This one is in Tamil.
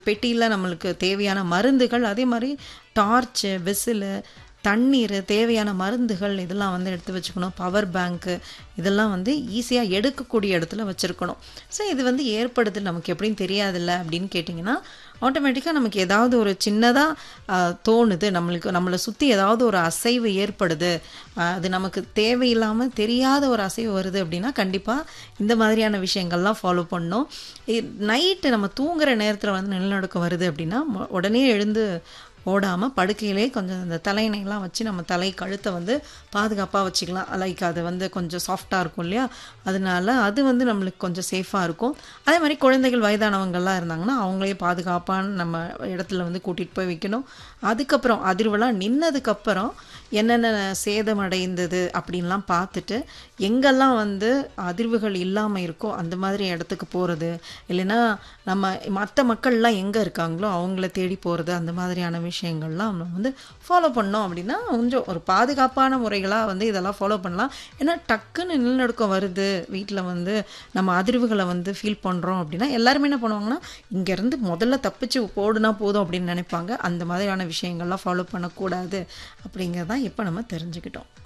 பெட்டியில் நம்மளுக்கு தேவையான மருந்துகள் அதே மாதிரி டார்ச்சு விசிலு தண்ணீர் தேவையான மருந்துகள் இதெல்லாம் வந்து எடுத்து வச்சுக்கணும் பவர் பேங்க்கு இதெல்லாம் வந்து ஈஸியாக எடுக்கக்கூடிய இடத்துல வச்சுருக்கணும் ஸோ இது வந்து ஏற்படுது நமக்கு எப்படின்னு தெரியாதுல்ல அப்படின்னு கேட்டிங்கன்னா ஆட்டோமேட்டிக்காக நமக்கு ஏதாவது ஒரு சின்னதாக தோணுது நம்மளுக்கு நம்மளை சுற்றி ஏதாவது ஒரு அசைவு ஏற்படுது ஆஹ் அது நமக்கு தேவையில்லாமல் தெரியாத ஒரு அசைவு வருது அப்படின்னா கண்டிப்பாக இந்த மாதிரியான விஷயங்கள்லாம் ஃபாலோ பண்ணணும் நைட்டு நம்ம தூங்குற நேரத்தில் வந்து நிலநடுக்கம் வருது அப்படின்னா மொ- உடனே எழுந்து ஓடாமல் படுக்கையிலே கொஞ்சம் இந்த தலையணைலாம் வச்சு நம்ம தலை கழுத்தை வந்து பாதுகாப்பாக வச்சுக்கலாம் லைக் அது வந்து கொஞ்சம் சாஃப்டாக இருக்கும் இல்லையா அதனால அது வந்து நம்மளுக்கு கொஞ்சம் சேஃபாக இருக்கும் அதே மாதிரி குழந்தைகள் வயதானவங்கள்லாம் இருந்தாங்கன்னா அவங்களே பாதுகாப்பான நம்ம இடத்துல வந்து கூட்டிகிட்டு போய் வைக்கணும் அதுக்கப்புறம் அதிர்வெல்லாம் நின்னதுக்கப்புறம் என்னென்ன சேதமடைந்தது அப்படின்லாம் பார்த்துட்டு எங்கெல்லாம் வந்து அதிர்வுகள் இல்லாமல் இருக்கோ அந்த மாதிரி இடத்துக்கு போகிறது இல்லைன்னா நம்ம மற்ற மக்கள்லாம் எங்கே இருக்காங்களோ அவங்கள தேடி போகிறது அந்த மாதிரியான விஷயங்கள்லாம் நம்ம வந்து ஃபாலோ பண்ணோம் அப்படின்னா கொஞ்சம் ஒரு பாதுகாப்பான முறைகளாக வந்து இதெல்லாம் ஃபாலோ பண்ணலாம் ஏன்னா டக்குன்னு நிலநடுக்கம் வருது வீட்டில் வந்து நம்ம அதிர்வுகளை வந்து ஃபீல் பண்ணுறோம் அப்படின்னா எல்லாருமே என்ன பண்ணுவாங்கன்னா இங்கேருந்து முதல்ல தப்பிச்சு போடுனா போதும் அப்படின்னு நினைப்பாங்க அந்த மாதிரியான விஷயங்கள்லாம் ஃபாலோ பண்ணக்கூடாது அப்படிங்கிறதான் இப்போ நம்ம தெரிஞ்சுக்கிட்டோம்